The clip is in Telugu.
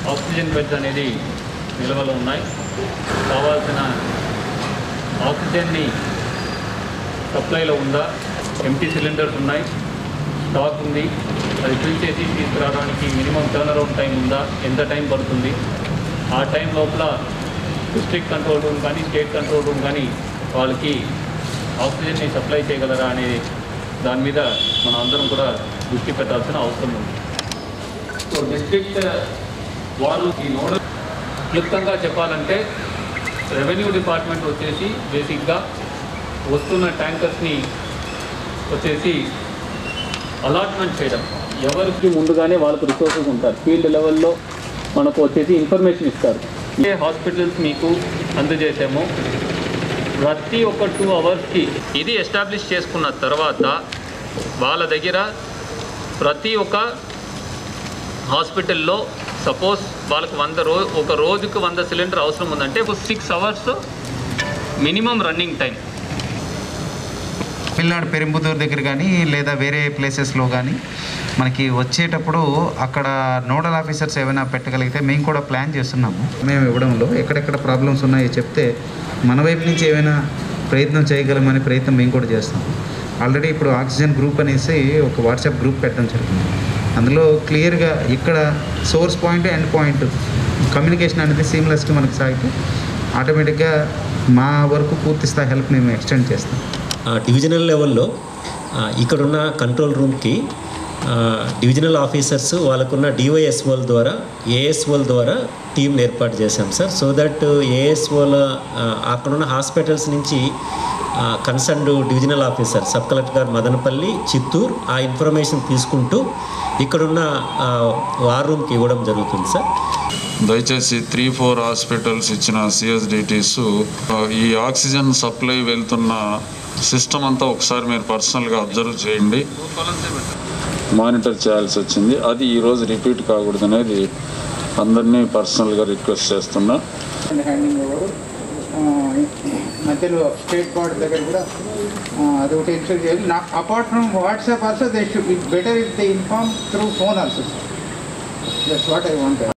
ఆక్సిజన్ బెడ్స్ అనేది నిల్వలో ఉన్నాయి కావాల్సిన ఆక్సిజన్ని సప్లైలో ఉందా ఎంటీ సిలిండర్స్ ఉన్నాయి స్టాక్ ఉంది అది ఫిల్ చేసి తీసుకురావడానికి మినిమం టర్న్ అరౌండ్ టైం ఉందా ఎంత టైం పడుతుంది ఆ టైం లోపల డిస్ట్రిక్ట్ కంట్రోల్ రూమ్ కానీ స్టేట్ కంట్రోల్ రూమ్ కానీ వాళ్ళకి ఆక్సిజన్ని సప్లై చేయగలరా అనే దాని మీద మనం అందరం కూడా దృష్టి పెట్టాల్సిన అవసరం ఉంది సో డిస్ట్రిక్ట్ వాళ్ళు ఈ నోడల్ క్లుప్తంగా చెప్పాలంటే రెవెన్యూ డిపార్ట్మెంట్ వచ్చేసి బేసిక్గా వస్తున్న ట్యాంకర్స్ని వచ్చేసి అలాట్మెంట్ చేయడం ఎవరికి ముందుగానే వాళ్ళకు రిసోర్సెస్ ఉంటారు ఫీల్డ్ లెవెల్లో మనకు వచ్చేసి ఇన్ఫర్మేషన్ ఇస్తారు ఏ హాస్పిటల్స్ మీకు అందజేసామో ప్రతి ఒక్క టూ అవర్స్కి ఇది ఎస్టాబ్లిష్ చేసుకున్న తర్వాత వాళ్ళ దగ్గర ప్రతి ఒక్క హాస్పిటల్లో సపోజ్ వాళ్ళకి వంద రో ఒక రోజుకి వంద సిలిండర్ అవసరం ఉందంటే ఒక six hours minimum running time Tamil Nadu Perumbudur దగ్గర కానీ లేదా వేరే ప్లేసెస్లో కానీ మనకి వచ్చేటప్పుడు అక్కడ నోడల్ ఆఫీసర్స్ ఏమైనా పెట్టగలిగితే మేము కూడా ప్లాన్ చేస్తున్నాము మేము ఇవ్వడంలో ఎక్కడెక్కడ ప్రాబ్లమ్స్ ఉన్నాయో చెప్తే మన వైపు నుంచి ఏమైనా ప్రయత్నం చేయగలమని ప్రయత్నం మేము కూడా చేస్తాం ఆల్రెడీ ఇప్పుడు ఆక్సిజన్ గ్రూప్ అనేసి ఒక వాట్సాప్ గ్రూప్ పెట్టడం జరిగింది అందులో క్లియర్గా ఇక్కడ source point end point communication అనేది సీమ్లెస్గా మనకి సాగితే ఆటోమేటిక్గా మా వరకు పూర్తి స్థాయి హెల్ప్ మేము ఎక్స్టెండ్ చేస్తాం ఆ, డివిజనల్ లెవెల్లో ఆ, ఇక్కడున్న కంట్రోల్ రూమ్కి ఆ, డివిజనల్ ఆఫీసర్స్ వాళ్ళకున్న డివైఎస్ఓల ద్వారా ఏఎస్ఓల ద్వారా టీంని ఏర్పాటు చేశాం సార్ సో దట్ ఏఎస్ఓల అక్కడున్న హాస్పిటల్స్ నుంచి concerned divisional officer sub collector garu Madanapalle Chittoor ఆ ఇన్ఫర్మేషన్ తీసుకుంటూ ఇక్కడున్న ఆ, వార్ రూమ్కి ఇవ్వడం జరుగుతుంది సార్ దయచేసి త్రీ ఫోర్ హాస్పిటల్స్ ఇచ్చిన సిఎస్డిటీస్ ఈ ఆక్సిజన్ సప్లై వెళ్తున్న సిస్టమ్ అంతా ఒకసారి మీరు పర్సనల్గా అబ్జర్వ్ చేయండి మానిటర్ చేయాల్సి వచ్చింది అది ఈరోజు రిపీట్ కాకూడదు అనేది అందరినీ పర్సనల్గా రిక్వెస్ట్ చేస్తున్నా అండ్ హ్యాండింగ్ ఓవర్ మధ్యలో స్టేట్ బోర్డ్ దగ్గర కూడా ఆ, అదొకటి ఇన్స్యూర్ చేయాలి నా apart from WhatsApp also they should better if they inform through phone also that's what I want